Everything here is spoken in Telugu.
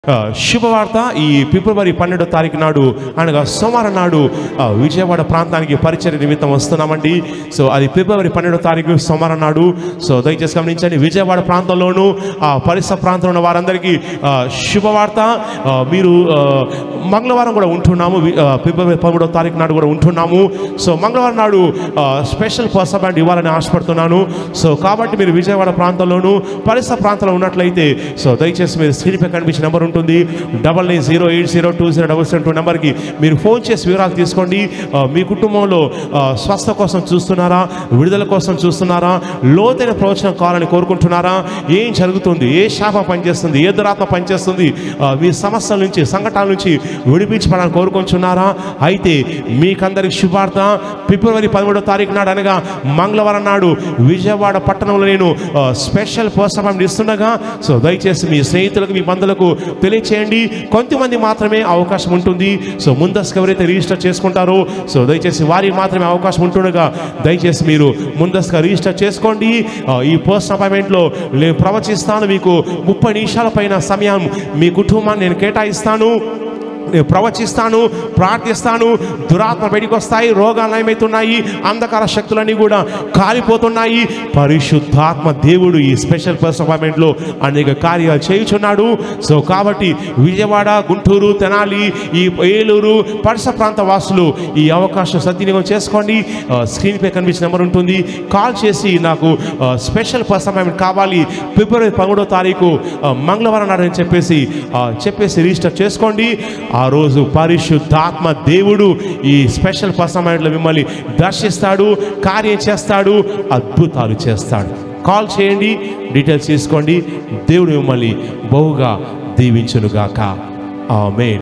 ఆ, శుభవార్త ఈ ఫిబ్రవరి పన్నెండో తారీఖు నాడు అనగా సోమవారం నాడు ఆ, విజయవాడ ప్రాంతానికి పరిచయ నిమిత్తం వస్తున్నామండి సో అది ఫిబ్రవరి పన్నెండో తారీఖు సోమవారం నాడు సో దయచేసి గమనించండి విజయవాడ ప్రాంతంలోను ఆ పరిసర ప్రాంతంలో ఉన్న వారందరికీ ఆ, శుభవార్త ఆ, మీరు ఆ, మంగళవారం కూడా ఉంటున్నాము వి- ఆ, ఫిబ్రవరి పదమూడో తారీఖు నాడు కూడా ఉంటున్నాము సో మంగళవారం నాడు ఆ, స్పెషల్ పర్సన్ బ్యాండ్ ఇవ్వాలని ఆశపడుతున్నాను సో కాబట్టి మీరు విజయవాడ ప్రాంతంలోను పరిసర ప్రాంతంలో ఉన్నట్లయితే సో దయచేసి మీరు స్క్రీన్పై కనిపించే నెంబర్ ఉంటుంది double nine zero eight zero two zero double seven two నెంబర్కి మీరు ఫోన్ చేసి వివరాలు తీసుకోండి ఆ, మీ కుటుంబంలో ఆ, స్వస్థ కోసం చూస్తున్నారా విడుదల కోసం చూస్తున్నారా లోతైన ప్రవచనం కావాలని కోరుకుంటున్నారా ఏం జరుగుతుంది ఏ శాప పనిచేస్తుంది ఏ దురాత్మ పనిచేస్తుంది ఆ, మీ సమస్యల నుంచి సంఘటనల నుంచి విడిపించబడాలని కోరుకుంటున్నారా అయితే మీకందరికి శుభార్త ఫిబ్రవరి పదమూడో తారీఖు నాడు అనగా మంగళవారం నాడు విజయవాడ పట్టణంలో నేను ఆ, స్పెషల్ ప్రోత్సాహం ఇస్తుండగా సో దయచేసి మీ స్నేహితులకు మీ బంధువులకు తెలియచేయండి కొంతమంది మాత్రమే అవకాశం ఉంటుంది సో ముందస్తుగా ఎవరైతే రిజిస్టర్ చేసుకుంటారో సో దయచేసి వారికి మాత్రమే అవకాశం ఉంటుండగా దయచేసి మీరు ముందస్తుగా రిజిస్టర్ చేసుకోండి ఆ, ఈ పర్సనల్ అపాయింట్మెంట్లో నేను ప్రవచిస్తాను మీకు ముప్పై నిమిషాల పైన సమయం మీ కుటుంబాన్ని నేను కేటాయిస్తాను నేను ప్రవచిస్తాను ప్రార్థిస్తాను దురాత్మ బయటికి వస్తాయి రోగాలు నయమవుతున్నాయి అంధకార శక్తులన్నీ కూడా కాలిపోతున్నాయి పరిశుద్ధాత్మ దేవుడు ఈ స్పెషల్ పర్సన్ అపాయింట్మెంట్లో అనేక కార్యాలు చేయుచున్నాడు సో కాబట్టి విజయవాడ గుంటూరు తెనాలి ఈ ఏలూరు పరిసర ప్రాంత వాసులు ఈ అవకాశం సద్వినియోగం చేసుకోండి ఆ, స్క్రీన్పై కనిపించిన నెంబర్ ఉంటుంది కాల్ చేసి నాకు ఆ, స్పెషల్ పర్సన్ అపాయింట్మెంట్ కావాలి ఫిబ్రవరి పదమూడో తారీఖు ఆ, మంగళవారం నాడు అని చెప్పేసి ఆ, చెప్పేసి రిజిస్టర్ చేసుకోండి ఆ రోజు పరిశుద్ధాత్మ దేవుడు ఈ స్పెషల్ పర్సనమెంట్లో మిమ్మల్ని దర్శిస్తాడు కార్యం చేస్తాడు అద్భుతాలు చేస్తాడు కాల్ చేయండి డీటెయిల్స్ తీసుకోండి దేవుడు మిమ్మల్ని బహుగా దీవించునుగాక ఆమె